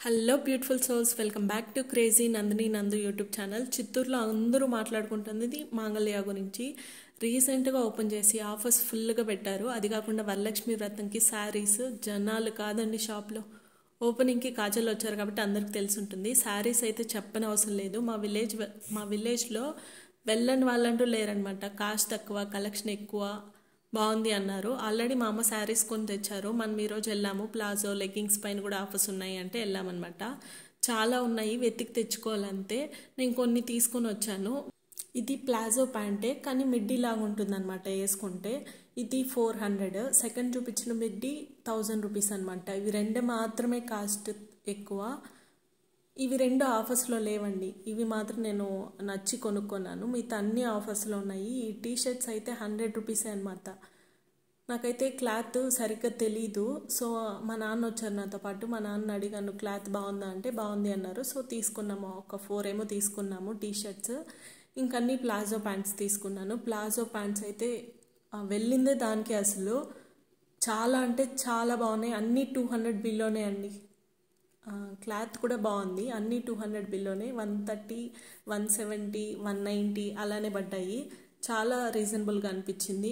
hello beautiful souls welcome back to crazy Nandini Nandu YouTube channel చిత్తూరులో అందరూ మాట్లాడుకుంటుంది మాంగళ్య గురించి రీసెంట్గా ఓపెన్ చేసి ఆఫర్స్ ఫుల్గా పెట్టారు అది కాకుండా వరలక్ష్మి వ్రతంకి శారీస్ జనాలు కాదండి షాప్లో ఓపెనింగ్కి కాజల్ వచ్చారు కాబట్టి అందరికి తెలిసి ఉంటుంది శారీస్ అయితే చెప్పని అవసరం లేదు మా విలేజ్ మా విలేజ్లో వెళ్ళని వాళ్ళంటూ లేరనమాట కాస్ట్ తక్కువ కలెక్షన్ ఎక్కువ బాగుంది అన్నారు ఆల్రెడీ మా అమ్మ శారీస్ కొని తెచ్చారు మనం ఈరోజు వెళ్ళాము ప్లాజో లెగ్గింగ్స్ పైన కూడా ఆఫర్స్ ఉన్నాయి అంటే వెళ్ళామన్నమాట చాలా ఉన్నాయి వెతికి తెచ్చుకోవాలంతే నేను కొన్ని తీసుకొని వచ్చాను ఇది ప్లాజో ప్యాంటే కానీ మిడ్డీ లాగా ఉంటుందన్నమాట వేసుకుంటే ఇది ఫోర్ హండ్రెడ్ సెకండ్ చూపించిన మిడ్డీ థౌజండ్ రూపీస్ అనమాట ఇవి రెండు మాత్రమే కాస్ట్ ఎక్కువ ఇవి రెండు ఆఫర్స్లో లేవండి ఇవి మాత్రం నేను నచ్చి కొనుక్కున్నాను మిగతా అన్ని ఆఫర్స్లో ఉన్నాయి ఈ టీ షర్ట్స్ అయితే హండ్రెడ్ రూపీసే అనమాట నాకైతే క్లాత్ సరిగ్గా తెలీదు సో మా నాన్న వచ్చారు నాతో పాటు మా నాన్న అడిగాను క్లాత్ బాగుందా అంటే బాగుంది అన్నారు సో తీసుకున్నాము ఒక ఫోర్ ఏమో తీసుకున్నాము టీ షర్ట్స్ ఇంకన్నీ ప్లాజో ప్యాంట్స్ తీసుకున్నాను ప్లాజో ప్యాంట్స్ అయితే వెళ్ళిందే దానికి అసలు చాలా అంటే చాలా బాగున్నాయి అన్నీ టూ హండ్రెడ్ బిల్లోనే అండి క్లాత్ కూడా బాగుంది అన్నీ టూ హండ్రెడ్ బిల్లోనే one thirty one seventy one ninety అలానే పడ్డాయి చాలా రీజనబుల్గా అనిపించింది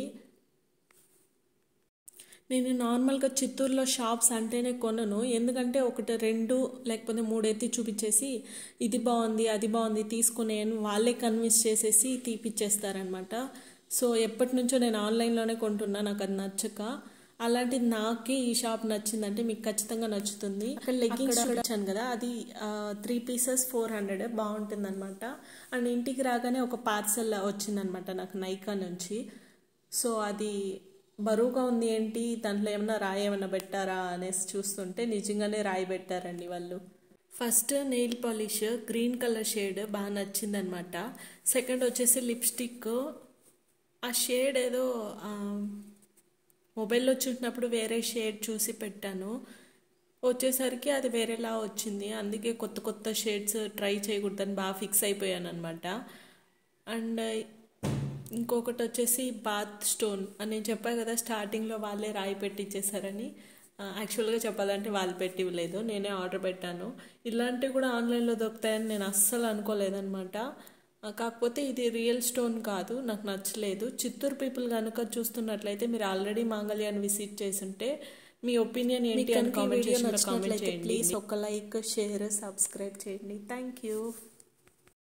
నేను నార్మల్గా చిత్తూరులో షాప్స్ అంటేనే కొనను ఎందుకంటే ఒకటి రెండు లేకపోతే మూడు ఎత్తి చూపించేసి ఇది బాగుంది అది బాగుంది తీసుకునే వాళ్ళే కన్విన్స్ చేసేసి తీపిచ్చేస్తారనమాట సో ఎప్పటి నుంచో నేను ఆన్లైన్లోనే కొంటున్నా నాకు అది నచ్చక అలాంటిది నాకే ఈ షాప్ నచ్చిందంటే మీకు ఖచ్చితంగా నచ్చుతుంది అక్కడ లెగ్గింగ్స్ వచ్చాను కదా అది త్రీ పీసెస్ ఫోర్ హండ్రెడ్ బాగుంటుంది అనమాట అండ్ ఇంటికి రాగానే ఒక పార్సల్ వచ్చిందనమాట నాకు నైకా నుంచి సో అది బరువుగా ఉంది ఏంటి దాంట్లో ఏమన్నా రాయి ఏమన్నా పెట్టారా అనేసి చూస్తుంటే నిజంగానే రాయి పెట్టారండి వాళ్ళు first nail polish green colour shade బాగా నచ్చిందనమాట సెకండ్ వచ్చేసి లిప్స్టిక్ ఆ షేడ్ ఏదో మొబైల్లో చూసినప్పుడు వేరే షేడ్ చూసి పెట్టాను వచ్చేసరికి అది వేరేలా వచ్చింది అందుకే కొత్త కొత్త షేడ్స్ ట్రై చేయకూడదని బాగా ఫిక్స్ అయిపోయాను అనమాట అండ్ ఇంకొకటి వచ్చేసి బాత్ స్టోన్ అని నేను చెప్పాను కదా స్టార్టింగ్లో వాళ్ళే రాయి పెట్టి ఇచ్చేసారని యాక్చువల్గా చెప్పాలంటే వాళ్ళు పెట్టి ఇవ్వలేదు నేనే ఆర్డర్ పెట్టాను ఇలాంటివి కూడా ఆన్లైన్లో దొరుకుతాయని నేను అస్సలు అనుకోలేదనమాట కాకపోతే ఇది రియల్ స్టోన్ కాదు నాకు నచ్చలేదు చిత్తూరు పీపుల్ కనుక చూస్తున్నట్లయితే మీరు ఆల్రెడీ మాంగళ్యాన్ని విజిట్ చేస్తుంటే మీ ఒపీనియన్ ఏంటి అని కామెంట్ చేసి కామెంట్ చేయండి ప్లీజ్ ఒక లైక్ షేర్ సబ్స్క్రైబ్ చేయండి థ్యాంక్ యూ